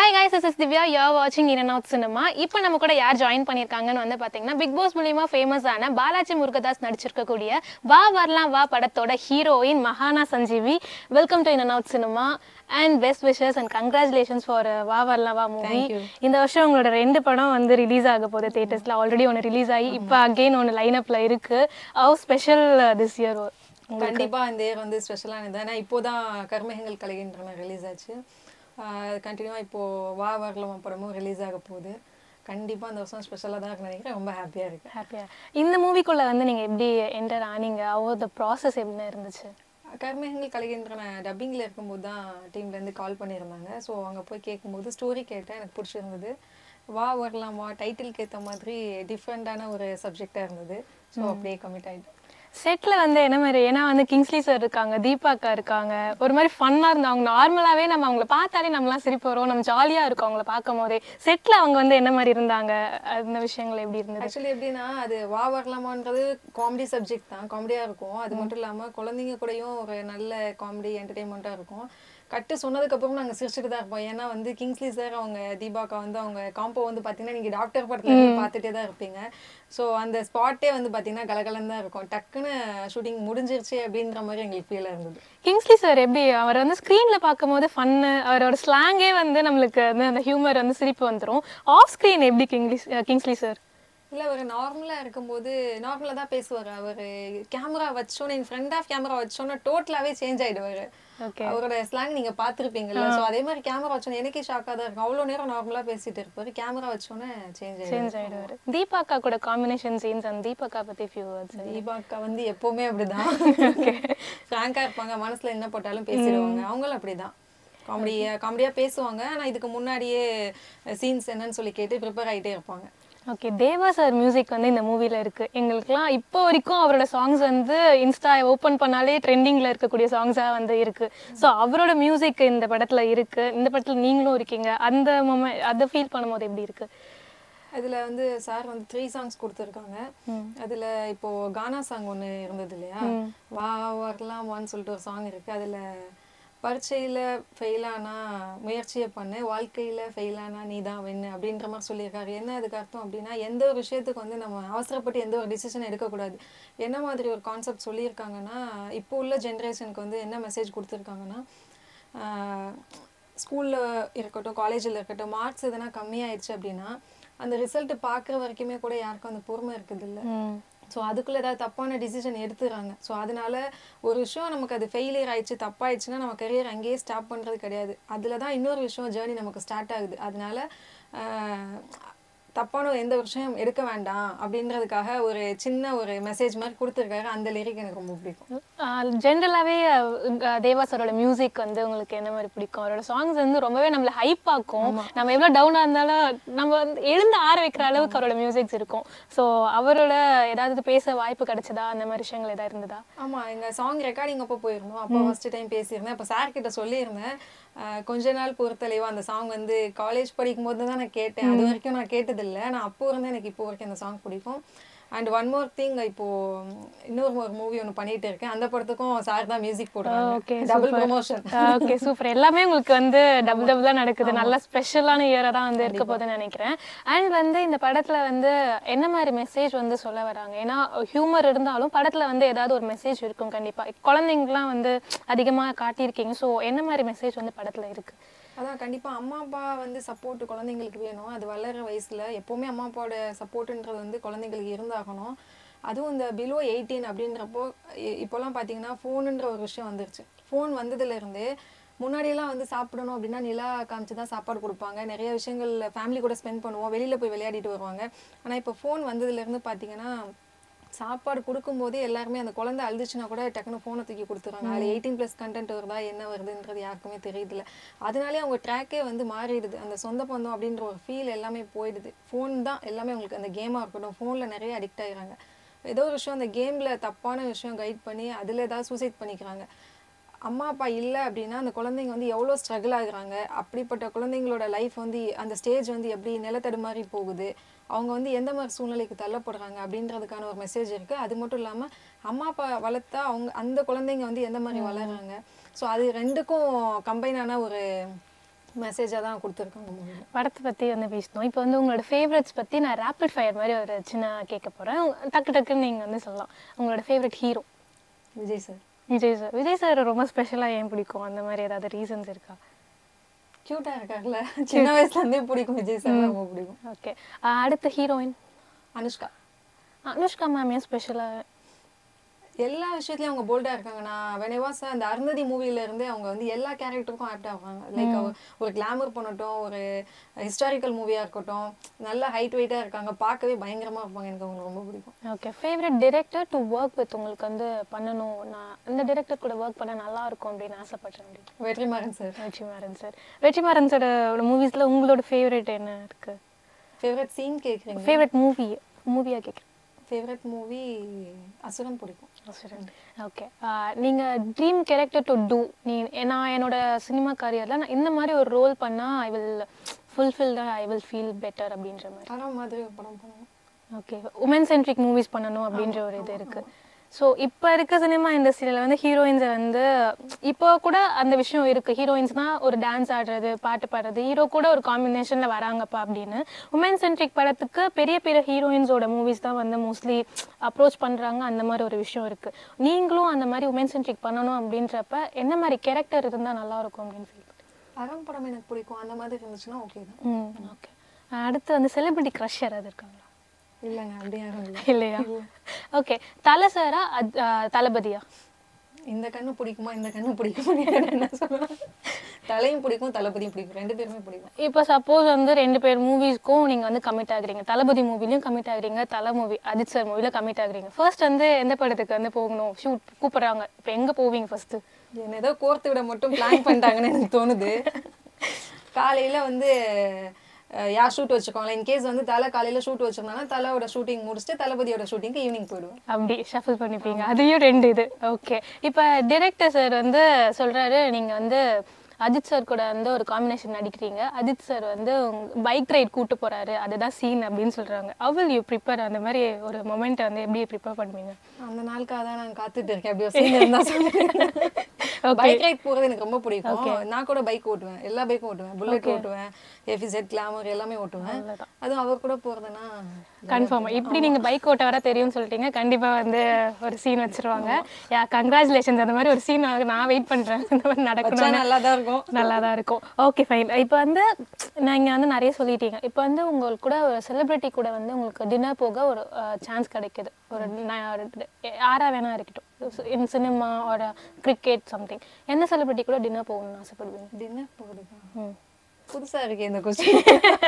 Hi guys this is Divya you are வாட்சிங் in and out cinema இப்போ நம்ம கூட யார் ஜாயின் பண்ணியிருக்காங்கன்னு வந்து பார்த்தீங்கன்னா பிக் பாஸ் மூலியமா ஃபேமஸ் ஆன பாலாஜி முருகதாஸ் நடிச்சிருக்கக்கூடிய வா வரலாம் வா படத்தோட ஹீரோயின் மகானா Sanjeevi welcome to in and out cinema and best wishes and congratulations for வா வரலாம் வா மூவி இந்த வருஷம் உங்களோட ரெண்டு படம் வந்து ரிலீஸ் ஆக போகுது தேட்டர்ஸில் ஆல்ரெடி ஒன்று ரிலீஸ் ஆகி இப்போ அகெயின் ஒன்று லைனப்பில் இருக்கு ஹவு ஸ்பெஷல் திஸ் இயர் கண்டிப்பா இந்த இயர் வந்து ஸ்பெஷலானது ஏன்னா இப்போதான் கர்மேகங்கள் கலைகின்றன ரிலீஸ் ஆச்சு கண்டினியூவா இப்போ வா வரலமா படமும் ரிலீஸ் ஆக போகுது கண்டிப்பா அந்த வருஷம் ஸ்பெஷலாக தான் இருக்கு நினைக்கிறேன் ரொம்ப ஹாப்பியா இருக்கு ஹாப்பியா இந்த மூவிக்குள்ள வந்து நீங்க எப்படி என்டர் ஆனீங்க அவ த ப்ராசஸ் எப்படி இருந்துச்சு கர்மேகங்கள் கலைகின்றன டப்பிங்கில் இருக்கும்போது தான் டீம்லேருந்து கால் பண்ணியிருந்தாங்க ஸோ அங்கே போய் கேட்கும்போது ஸ்டோரி கேட்டேன் எனக்கு பிடிச்சிருந்தது வா வரலாம் வா டைட்டிலுக்கு ஏற்ற மாதிரி டிஃப்ரெண்ட்டான ஒரு சப்ஜெக்டாக இருந்தது ஸோ அப்படியே கமிட் ஆகிட்டேன் செட்ல வந்து என்ன மாதிரி ஏன்னா வந்து கிங்ஸ்லி சார் இருக்காங்க தீபாக்கா இருக்காங்க ஒரு மாதிரி ஃபன்னா இருந்தாங்க அவங்க நார்மலாவே நம்ம அவங்கள பார்த்தாலே நம்மலாம் சிரிப்பு வரும் நம்ம ஜாலியா இருக்கும் அவங்கள பார்க்கும் போதே செட்ல அவங்க வந்து என்ன மாதிரி இருந்தாங்க அந்த விஷயங்கள் எப்படி இருந்தது ஆக்சுவலி எப்படின்னா அது வா வரலாமான்றது காமெடி சப்ஜெக்ட் தான் காமெடியாக இருக்கும் அது மட்டும் இல்லாமல் குழந்தைங்க கூடயும் ஒரு நல்ல காமெடி என்டர்டெயின்மெண்ட்டாக இருக்கும் கட்டு சொன்னதுக்கப்புறம் நாங்கள் சிரிச்சுட்டு தான் இருப்போம் ஏன்னா வந்து கிங்ஸ்லி சார் அவங்க தீபாக்கா வந்து அவங்க காம்போ வந்து பார்த்தீங்கன்னா நீங்கள் டாக்டர் படத்தில் பார்த்துட்டே தான் இருப்பீங்க ஸோ அந்த ஸ்பாட்டே வந்து பார்த்தீங்கன்னா கலகலன்னு தான் இருக்கும் டக்குன்னு ஷூட்டிங் முடிஞ்சிருச்சு அப்படின்ற மாதிரி எங்களுக்கு ஃபீல் இருந்தது கிங்ஸ்லி சார் எப்படி அவர் வந்து ஸ்க்ரீன்ல பார்க்கும்போது ஃபன்னு அவரோட ஸ்லாங்கே வந்து நம்மளுக்கு வந்து அந்த ஹியூமர் வந்து சிரிப்பு வந்துரும் ஆஃப் ஸ்க்ரீன் எப்படி கிங்லி கிங்ஸ்லி சார் இல்லை அவர் நார்மலாக இருக்கும்போது நார்மலாக தான் பேசுவார் அவர் கேமரா வச்சோன்னே என் ஃப்ரண்ட் ஆஃப் கேமரா வச்சோன்னே டோட்டலாகவே சேஞ்ச் ஆயிடுவாரு ஓகே அவரோட ஸ்லாங் நீங்க பாத்திருப்பீங்கல்ல சோ அதே மாதிரி கேமரா வச்சோன்னே எனக்கே ஷாக்கா தான் இருக்கும் அவ்வளவு நேரம் நார்மலா பேசிட்டு இருப்பாரு கேமரா வச்சோன்னே சேஞ்ச் ஆயிடும் சேஞ்ச் ஆயிடுவாரு தீபாக்கா கூட காம்பினேஷன் சீன்ஸ் அந்த தீபாக்கா பத்தி ஃபியூ வேர்ட்ஸ் தீபாக்கா வந்து எப்பவுமே அப்படிதான் ஃப்ராங்கா இருப்பாங்க மனசுல என்ன போட்டாலும் பேசிடுவாங்க அவங்களும் அப்படிதான் காமெடியா காமெடியா பேசுவாங்க ஆனா இதுக்கு முன்னாடியே சீன்ஸ் என்னன்னு சொல்லி கேட்டு ப்ரிப்பேர் ஆயிட்டே இருப்பாங்க ஓகே தேவா சார் மியூசிக் வந்து இந்த மூவில இருக்கு எங்களுக்குலாம் இப்போ வரைக்கும் அவரோட சாங்ஸ் வந்து இன்ஸ்டா ஓப்பன் பண்ணாலே ட்ரெண்டிங்ல இருக்கக்கூடிய சாங்ஸா வந்து இருக்கு ஸோ அவரோட மியூசிக் இந்த படத்துல இருக்கு இந்த படத்துல நீங்களும் இருக்கீங்க அந்த மொமெண்ட் அதை ஃபீல் பண்ணும்போது எப்படி இருக்கு அதுல வந்து சார் வந்து த்ரீ சாங்ஸ் கொடுத்துருக்காங்க அதுல இப்போ கானா சாங் ஒண்ணு இருந்தது இல்லையா வா வரலாமான்னு சொல்லிட்டு ஒரு சாங் இருக்கு அதுல பரீட்சையில ஃபெயில் ஆனா முயற்சியை பண்ணு வாழ்க்கையில ஃபெயில் ஆனா நீ தான் வெண்ணு அப்படின்ற மாதிரி சொல்லியிருக்காரு என்ன அதுக்கு அர்த்தம் அப்படின்னா எந்த ஒரு விஷயத்துக்கு வந்து நம்ம அவசரப்பட்டு எந்த ஒரு டிசிஷன் எடுக்கக்கூடாது என்ன மாதிரி ஒரு கான்செப்ட் சொல்லியிருக்காங்கன்னா இப்போ உள்ள ஜென்ரேஷனுக்கு வந்து என்ன மெசேஜ் கொடுத்துருக்காங்கன்னா ஸ்கூலில் இருக்கட்டும் காலேஜில் இருக்கட்டும் மார்க்ஸ் எதனா கம்மியாயிடுச்சு அப்படின்னா அந்த ரிசல்ட் பார்க்குற வரைக்குமே கூட யாருக்கும் அந்த பொறுமை இருக்குது இல்லை ஸோ அதுக்குள்ள ஏதாவது தப்பான டிசிஷன் எடுத்துறாங்க ஸோ அதனால ஒரு விஷயம் நமக்கு அது ஃபெயிலியர் ஆயிடுச்சு தப்பாயிடுச்சுன்னா நம்ம கரியர் அங்கேயே ஸ்டாப் பண்ணுறது கிடையாது அதில் தான் இன்னொரு விஷயம் ஜேர்னி நமக்கு ஸ்டார்ட் ஆகுது அதனால ஆஹ், தப்பான எந்த ஒரு விஷயம் எடுக்க வேண்டாம் அப்படின்றதுக்காக ஒரு சின்ன ஒரு மெசேஜ் மாதிரி கொடுத்துருக்காரு அந்த லிரிக் எனக்கு ரொம்ப பிடிக்கும் ஜென்ரலாகவே தேவா சாரோட மியூசிக் வந்து உங்களுக்கு என்ன மாதிரி பிடிக்கும் அவரோட சாங்ஸ் வந்து ரொம்பவே நம்மள ஹைப் ஆக்கும் நம்ம எவ்வளோ டவுனாக இருந்தாலும் நம்ம வந்து எழுந்து ஆற வைக்கிற அளவுக்கு அவரோட மியூசிக்ஸ் இருக்கும் ஸோ அவரோட ஏதாவது பேச வாய்ப்பு கிடைச்சதா அந்த மாதிரி விஷயங்கள் ஏதாவது இருந்ததா ஆமா எங்க சாங் ரெக்கார்டிங் அப்போ போயிருந்தோம் அப்போ ஃபர்ஸ்ட் டைம் பேசியிருந்தேன் அப்போ சார் கிட்ட சொல்லியிருந்தேன் அஹ் கொஞ்ச நாள் பொறுத்தலைவா அந்த சாங் வந்து காலேஜ் படிக்கும் போது தான் நான் கேட்டேன் அது வரைக்கும் நான் கேட்டதில்லை நான் அப்போ இருந்து எனக்கு இப்போ வரைக்கும் அந்த சாங் பிடிக்கும் அண்ட் ஒன் மோர் திங் இப்போ இன்னொரு ஒரு மூவி ஒன்று பண்ணிட்டு இருக்கேன் அந்த படத்துக்கும் சார் தான் மியூசிக் ஓகே போடுறாங்க டபுள் ப்ரொமோஷன் ஓகே சூப்பர் எல்லாமே உங்களுக்கு வந்து டபுள் டபுளா நடக்குது நல்ல ஸ்பெஷலான இயரா தான் வந்து இருக்க போகுதுன்னு நினைக்கிறேன் அண்ட் வந்து இந்த படத்துல வந்து என்ன மாதிரி மெசேஜ் வந்து சொல்ல வராங்க ஏன்னா ஹியூமர் இருந்தாலும் படத்துல வந்து ஏதாவது ஒரு மெசேஜ் இருக்கும் கண்டிப்பா குழந்தைங்கலாம் வந்து அதிகமா காட்டியிருக்கீங்க ஸோ என்ன மாதிரி மெசேஜ் வந்து படத்துல இருக்கு அதான் கண்டிப்பா அம்மா அப்பா வந்து சப்போர்ட் குழந்தைங்களுக்கு வேணும் அது வளர்ற வயசுல எப்பவுமே அம்மா அப்பாவோட சப்போர்ட்ன்றது வந்து குழந்தைங்களுக்கு இருந்தாகணும் அதுவும் இந்த பிலோ எயிட்டீன் அப்படின்றப்போ இ- இப்போலாம் பார்த்தீங்கன்னா ஃபோனுன்ற ஒரு விஷயம் வந்துருச்சு ஃபோன் வந்ததுல இருந்து முன்னாடியெல்லாம் வந்து சாப்பிடணும் அப்படின்னா நிலா காமிச்சு தான் சாப்பாடு கொடுப்பாங்க நிறைய விஷயங்கள் ஃபேமிலி கூட ஸ்பெண்ட் பண்ணுவோம் வெளியில போய் விளையாடிட்டு வருவாங்க ஆனா இப்போ ஃபோன் வந்ததுல இருந்து பார்த்தீங்கன்னா சாப்பாடு கொடுக்கும்போதே எல்லாருமே அந்த குழந்தை அழுதுச்சுன்னா கூட டக்குனு ஃபோனை தூக்கி கொடுத்துறாங்க அதில் எயிட்டீன் ப்ளஸ் கண்டென்ட் வருதா என்ன வருதுன்றது யாருக்குமே தெரியுதுல்ல அதனாலே அவங்க ட்ராக்கே வந்து மாறிடுது அந்த சொந்த பந்தம் அப்படின்ற ஒரு ஃபீல் எல்லாமே போயிடுது ஃபோன் தான் எல்லாமே அவங்களுக்கு அந்த கேமாக இருக்கட்டும் ஃபோனில் நிறைய அடிக்ட் ஆகிறாங்க ஏதோ ஒரு விஷயம் அந்த கேமில் தப்பான விஷயம் கைட் பண்ணி அதில் ஏதாவது சூசைட் பண்ணிக்கிறாங்க அம்மா அப்பா இல்லை அப்படின்னா அந்த குழந்தைங்க வந்து எவ்வளோ ஸ்ட்ரகிள் ஆகுறாங்க அப்படிப்பட்ட குழந்தைங்களோட லைஃப் வந்து அந்த ஸ்டேஜ் வந்து எப்படி நிலத்தடுமாறி போகுது அவங்க வந்து எந்த மாதிரி சூழ்நிலைக்கு தள்ளப்படுறாங்க அப்படின்றதுக்கான ஒரு மெசேஜ் இருக்குது அது மட்டும் இல்லாமல் அம்மா அப்பா வளர்த்தா அவங்க அந்த குழந்தைங்க வந்து எந்த மாதிரி வளர்றாங்க ஸோ அது ரெண்டுக்கும் கம்பைனான ஒரு மெசேஜாக தான் கொடுத்துருக்காங்க மூவியில் படத்தை பற்றி வந்து பேசணும் இப்போ வந்து உங்களோட ஃபேவரட்ஸ் பற்றி நான் ரேப்பிட் ஃபயர் மாதிரி ஒரு சின்ன கேட்க போகிறேன் டக்கு டக்குன்னு நீங்கள் வந்து சொல்லலாம் உங்களோட favourite hero Vijay sir Vijay sir Vijay sir ரொம்ப ஸ்பெஷலாக ஏன் பிடிக்கும் அந்த மாதிரி ஏதாவது ரீசன்ஸ் இருக்கா க்யூட்டாக இருக்கார்ல சின்ன வயசுலேருந்தே பிடிக்கும் விஜய் சார் ரொம்ப பிடிக்கும் ஓகே அடுத்த ஹீரோயின் அனுஷ்கா அனுஷ்கா மேம் ஏன் ஸ்பெஷலாக எல்லா விஷயத்துலயும் அவங்க போல்டா இருக்காங்க நான் வெனவாஸ் அந்த அருந்ததி மூவில இருந்தே அவங்க வந்து எல்லா கேரக்டருக்கும் ஆப்ட் ஆவாங்க லைக் ஒரு கிளாமர் பண்ணட்டும் ஒரு ஹிஸ்டாரிக்கல் மூவியா இருக்கட்டும் நல்ல ஹைட் வெயிட்டா இருக்காங்க பார்க்கவே பயங்கரமா இருப்பாங்க எனக்கு அவங்க ரொம்ப பிடிக்கும் okay favourite director to work with உங்களுக்கு வந்து பண்ணணும் நான் இந்த டிரெக்டர் கூட ஒர்க் பண்ண நல்லா இருக்கும் அப்படின்னு ஆசைப்பட்றேன் அப்படின்னு வெற்றிமாறன் சார் வெற்றிமாறன் சார் வெற்றிமாறன் சாரோட மூவிஸில் உங்களோட ஃபேவரட் என்ன இருக்கு ஃபேவரட் சீன் கேக்குறீங்க ஃபேவரட் மூவி மூவியாக கேட்குறேன் ஃபேவரட் மூவி அசுரன் பிடிக்கும் ஓகே நீங்கள் ட்ரீம் கேரக்டர் டு டூ நீ நான் என்னோட சினிமா கரியரில் நான் இந்த மாதிரி ஒரு ரோல் பண்ணால் ஐ வில் ஃபுல்ஃபில்டாக ஐ வில் ஃபீல் பெட்டர் அப்படின்ற மாதிரி படம் மாதிரி ஒரு படம் பண்ணணும் ஓகே உமன் சென்ட்ரிக் மூவிஸ் பண்ணணும் அப்படின்ற ஒரு இது இருக்கு ஸோ இப்போ இருக்க சினிமா இண்டஸ்ட்ரியில் வந்து ஹீரோயின்ஸை வந்து இப்போ கூட அந்த விஷயம் இருக்கு ஹீரோயின்ஸ்னால் ஒரு டான்ஸ் ஆடுறது பாட்டு பாடுறது ஹீரோ கூட ஒரு காம்பினேஷனில் வராங்கப்பா அப்படின்னு உமன் சென்ட்ரிக் படத்துக்கு பெரிய பெரிய ஹீரோயின்ஸோட மூவிஸ் தான் வந்து மோஸ்ட்லி அப்ரோச் பண்ணுறாங்க அந்த மாதிரி ஒரு விஷயம் இருக்கு நீங்களும் அந்த மாதிரி உமன் சென்ட்ரிக் பண்ணணும் அப்படின்றப்ப என்ன மாதிரி கேரக்டர் இருந்தால் நல்லா இருக்கும் அப்படின்னு ஃபீல் அறம் படம் எனக்கு பிடிக்கும் அந்த மாதிரி இருந்துச்சுன்னா ஓகே தான் ம் ஓகே அடுத்து வந்து செலிபிரிட்டி க்ரஷ் யாராவது இருக்காங்களா இல்லைங்க அப்படி யாரும் இல்லை இல்லையா ஓகே தலை சாரா அத்- ஆ, தளபதியா இந்த கண்ணு பிடிக்குமா இந்த கண்ணு பிடிக்குமா என்ன சொல்லலாம் தலையும் பிடிக்கும் தளபதியும் பிடிக்கும் ரெண்டு பேருமே பிடிக்கும் இப்போ சப்போஸ் வந்து ரெண்டு பேர் மூவிஸ்க்கும் நீங்க வந்து கமிட் ஆகுறீங்க தளபதி மூவிலையும் கமிட் ஆகுறீங்க தலை மூவி அஜித் சார் மூவில கமிட் ஆகுறீங்க ஃபர்ஸ்ட் வந்து எந்த படத்துக்கு வந்து போகணும் ஷூட் கூப்பிடுறாங்க இப்போ எங்க போவீங்க ஃபர்ஸ்ட் என்ன ஏதோ கோர்த்து விட மட்டும் பிளான் பண்ணிட்டாங்கன்னு எனக்கு தோணுது காலையில வந்து அஹ், யார் ஷூட் வச்சுக்கோங்களேன் இன்கேஸ் வந்து தலை காலையில ஷூட் வச்சிருந்தாங்கன்னா தலையோட ஷூட்டிங் முடிச்சுட்டு தளபதியோட ஷூட்டிங்க்கு ஈவினிங் போயிடுவேன் அப்படி ஷஃபிள் பண்ணிப்பீங்க அதையும் ரெண்டு இது ஓகே இப்போ டிரெக்டர் சார் வந்து சொல்றாரு நீங்க வந்து அஜித் சார் கூட வந்து ஒரு காம்பினேஷன் நடிக்கிறீங்க அஜித் சார் வந்து பைக் ரைட் கூட்டு போறாரு அதுதான் சீன் அப்படின்னு சொல்றாங்க அவள் யூ ப்ரிப்பேர் அந்த மாதிரி ஒரு மொமெண்ட் வந்து எப்படி ப்ரிப்பேர் பண்ணுவீங்க அந்த நாளுக்காக தான் நான் காத்துட்டு இருக்கேன் அப்படி ஒரு scene இருந்தா சொல்லுங்க பைக் ரைட் போறது எனக்கு ரொம்ப பிடிக்கும் நான் கூட பைக் ஓட்டுவேன் எல்லா பைக்கும் ஓட்டுவேன் புல்லட் ஓட்டுவேன் எஃபிசெட் கிளாமர் எல்லாமே ஓட்டுவேன் அதுவும் அவர் கூட போறதுன்னா கன்ஃபார்ம் இப்படி நீங்க பைக் ஓட்ட வர தெரியும்னு சொல்லிட்டீங்க கண்டிப்பா வந்து ஒரு சீன் வச்சிருவாங்க யா கங்க்ராச்சுலேஷன்ஸ் அந்த மாதிரி ஒரு சீன் நான் வெயிட் பண்றேன் இந்த மாதிரி வச்சா நடக்கணும் நல்லா தான் இருக்கும் நல்லா தான் இருக்கும் ஓகே ஃபைன் இப்போ வந்து நீங்கள் வந்து நிறைய சொல்லிட்டீங்க இப்போ வந்து உங்களுக்கு கூட ஒரு செலிபிரிட்டி கூட வந்து உங்களுக்கு டின்னர் போக ஒரு சான்ஸ் கிடைக்குது ஒரு யாராக வேணா இருக்கட்டும் இன் சினிமா ஒரு கிரிக்கெட் சம்திங் எந்த செலிபிரிட்டி கூட டின்னர் போகணும்னு ஆசைப்படுவீங்க டின்னர் போகுதுக்கா ம் புதுசா இருக்கே இந்த கொஸ்டின்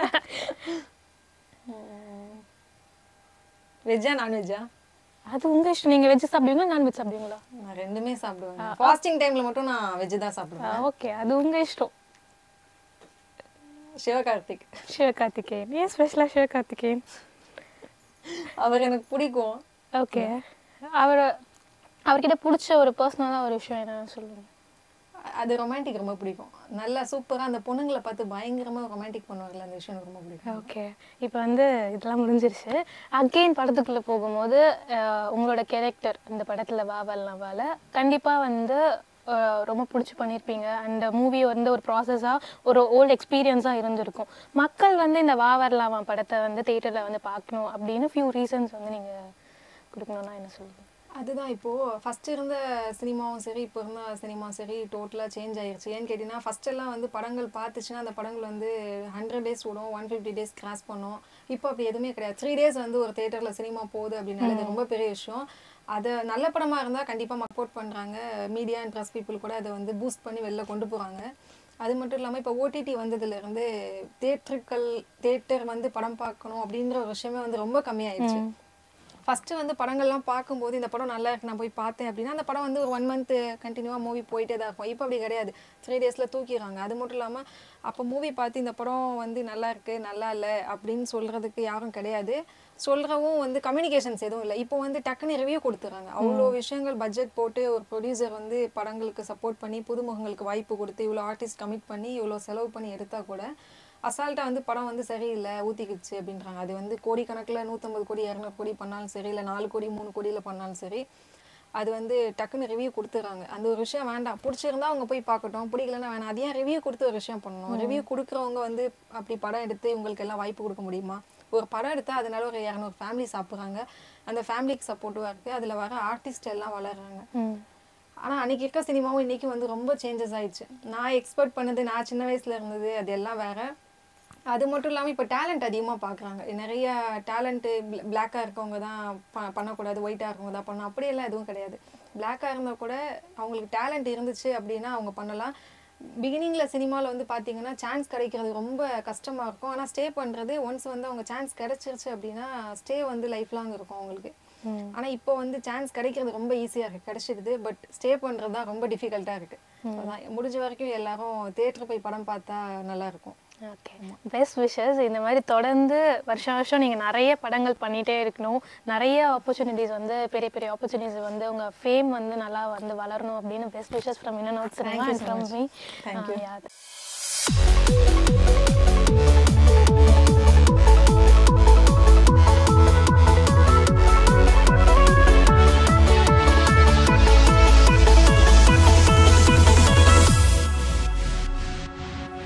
வெஜ்ஜா நான்வெஜ்ஜா அது உங்க இஷ்டம் நீங்கள் வெஜ் சாப்பிடுவீங்களா நான்வெஜ் சாப்பிடுவீங்களா நான் ரெண்டுமே சாப்பிடுவேன் ஃபாஸ்டிங் டைம்ல மட்டும் நான் வெஜ் தான் சாப்பிடுவேன் ஓகே அது உங்க இஷ்டம் சிவகார்த்திக் சிவகார்த்திகேயன் ஏன் ஸ்பெஷலாக சிவகார்த்திகேயன் அவர் எனக்கு பிடிக்கும் ஓகே அவர் அவர்கிட்ட பிடிச்ச ஒரு பர்சனலாக ஒரு விஷயம் என்ன சொல்லுங்க அது ரொமான்டிக் ரொம்ப பிடிக்கும் நல்லா சூப்பரா அந்த பொண்ணுங்களை பார்த்து பயங்கரமா ரொமான்டிக் பண்ணுவாங்கல்ல அந்த விஷயம் எனக்கு ரொம்ப பிடிக்கும் ஓகே இப்போ வந்து இதெல்லாம் முடிஞ்சிருச்சு அகெயின் படத்துக்குள்ளே போகும்போது அஹ், உங்களோட கேரக்டர் இந்த படத்தில் வா வரலாம் வால கண்டிப்பாக வந்து அஹ், ரொம்ப பிடிச்சி பண்ணியிருப்பீங்க அந்த மூவி வந்து ஒரு ப்ராசஸாக ஒரு ஓல்டு எக்ஸ்பீரியன்ஸாக இருந்திருக்கும் மக்கள் வந்து இந்த வா வரலாமா படத்தை வந்து தேட்டரில் வந்து பார்க்கணும் அப்படின்னு ஃபியூ ரீசன்ஸ் வந்து நீங்கள் கொடுக்கணும்னா என்ன சொல்லுவீங்க அதுதான் இப்போ ஃபர்ஸ்ட் இருந்த சினிமாவும் சரி இப்போ இருந்த சினிமாவும் சரி டோட்டலா சேஞ்ச் ஆயிருச்சு ஏன்னு கேட்டீங்கன்னா ஃபர்ஸ்ட் எல்லாம் வந்து படங்கள் பார்த்துச்சுன்னா அந்த படங்கள் வந்து ஹண்ட்ரட் டேஸ் ஓடும் ஒன் ஃபிஃப்டி டேஸ் கிராஸ் பண்ணும் இப்போ அப்படி எதுவுமே கிடையாது த்ரீ டேஸ் வந்து ஒரு தேட்டர்ல சினிமா போகுது அப்படின்னால இது ரொம்ப பெரிய விஷயம் அதை நல்ல படமா இருந்தா கண்டிப்பா சப்போர்ட் பண்றாங்க மீடியா அண்ட் ப்ரெஸ் பீப்புள் கூட அதை வந்து பூஸ்ட் பண்ணி வெளில கொண்டு போறாங்க அது மட்டும் இல்லாமல் இப்போ ஓடிடி வந்ததுலேருந்து தேட்டருக்கள் தேட்டர் வந்து படம் பார்க்கணும் அப்படின்ற ஒரு விஷயமே வந்து ரொம்ப கம்மியாயிடுச்சு ஃபர்ஸ்ட் வந்து படங்கள்லாம் பார்க்கும்போது இந்த படம் நல்லா இருக்கு நான் போய் பார்த்தேன் அப்படின்னா அந்த படம் வந்து ஒரு ஒன் மந்த் கண்டினியூவாக மூவி போயிட்டே தான் இருக்கும் இப்போ அப்படி கிடையாது த்ரீ டேஸில் தூக்கிடுறாங்க அது மட்டும் இல்லாமல் அப்போ மூவி பார்த்து இந்த படம் வந்து நல்லா இருக்கு நல்லா இல்லை அப்படின்னு சொல்றதுக்கு யாரும் கிடையாது சொல்றவும் வந்து கம்யூனிகேஷன்ஸ் எதுவும் இல்லை இப்போ வந்து டக்குன்னு ரிவ்யூ கொடுத்துறாங்க அவ்வளோ விஷயங்கள் பட்ஜெட் போட்டு ஒரு ப்ரொடியூசர் வந்து படங்களுக்கு சப்போர்ட் பண்ணி புதுமுகங்களுக்கு வாய்ப்பு கொடுத்து இவ்வளோ ஆர்டிஸ்ட் கமிட் பண்ணி இவ்வளோ செலவு பண்ணி எடுத்தா கூட அசால்ட்டா வந்து படம் வந்து சரியில்லை ஊத்திக்கிச்சு அப்படின்றாங்க அது வந்து கோடிக்கணக்கில் நூற்றம்பது கோடி இரநூறு கோடி பண்ணாலும் சரி இல்லை நாலு கோடி மூணு கோடியில் பண்ணாலும் சரி அது வந்து டக்குன்னு ரிவ்யூ கொடுத்துறாங்க அந்த ஒரு விஷயம் வேண்டாம் பிடிச்சிருந்தா அவங்க போய் பார்க்கட்டும் பிடிக்கலன்னா வேணாம் அது ஏன் ரிவ்யூ கொடுத்து ஒரு விஷயம் பண்ணணும் ரிவ்யூ கொடுக்குறவங்க வந்து அப்படி படம் எடுத்து இவங்களுக்கு எல்லாம் வாய்ப்பு கொடுக்க முடியுமா ஒரு படம் எடுத்தா அதனால ஒரு இரநூறு ஃபேமிலி சாப்பிட்றாங்க அந்த ஃபேமிலிக்கு சப்போர்ட்டிவாக இருக்குது அதில் வர ஆர்டிஸ்ட் எல்லாம் வளர்றாங்க ம் ஆனா அன்னைக்கு இருக்க சினிமாவும் இன்னைக்கு வந்து ரொம்ப சேஞ்சஸ் ஆயிடுச்சு நான் எக்ஸ்பெக்ட் பண்ணது நான் சின்ன வயசுல இருந்தது அது எல்லாம் வேற அது மட்டும் இல்லாமல் இப்போ டேலண்ட் அதிகமாக பார்க்குறாங்க நிறைய டேலண்ட்டு பிளாக்காக இருக்கவங்க தான் ப பண்ணக்கூடாது ஒயிட்டாக இருக்கவங்க தான் பண்ணணும் அப்படியெல்லாம் எதுவும் கிடையாது பிளாக்காக இருந்தால் கூட அவங்களுக்கு டேலண்ட் இருந்துச்சு அப்படின்னா அவங்க பண்ணலாம் பிகினிங்கில் சினிமாவில் வந்து பார்த்தீங்கன்னா சான்ஸ் கிடைக்கிறது ரொம்ப கஷ்டமாக இருக்கும் ஆனால் ஸ்டே பண்ணுறது ஒன்ஸ் வந்து அவங்க சான்ஸ் கிடைச்சிருச்சு அப்படின்னா ஸ்டே வந்து லைஃப் லாங் இருக்கும் அவங்களுக்கு ம். ஆனா இப்போ வந்து சான்ஸ் கிடைக்கிறது ரொம்ப ஈஸியா இருக்கு கிடைச்சிடுது பட் ஸ்டே பண்றது தான் ரொம்ப டிஃபிகல்ட்டா இருக்கு அதான் முடிஞ்ச வரைக்கும் எல்லாரும் தியேட்டர் போய் படம் பார்த்தா நல்லா இருக்கும் ஓகே பெஸ்ட் விஷஸ் இந்த மாதிரி தொடர்ந்து வருஷம் வருஷம் நீங்கள் நிறைய படங்கள் பண்ணிகிட்டே இருக்கணும் நிறைய ஆப்பர்ச்சுனிட்டிஸ் வந்து பெரிய பெரிய ஆப்பர்ச்சுனிட்டிஸ் வந்து உங்கள் ஃபேம் வந்து நல்லா வந்து வளரணும் அப்படின்னு பெஸ்ட் விஷஸ் ஃப்ரம் இன்னும் notes Thank you so from much. Me Thank you. Yeah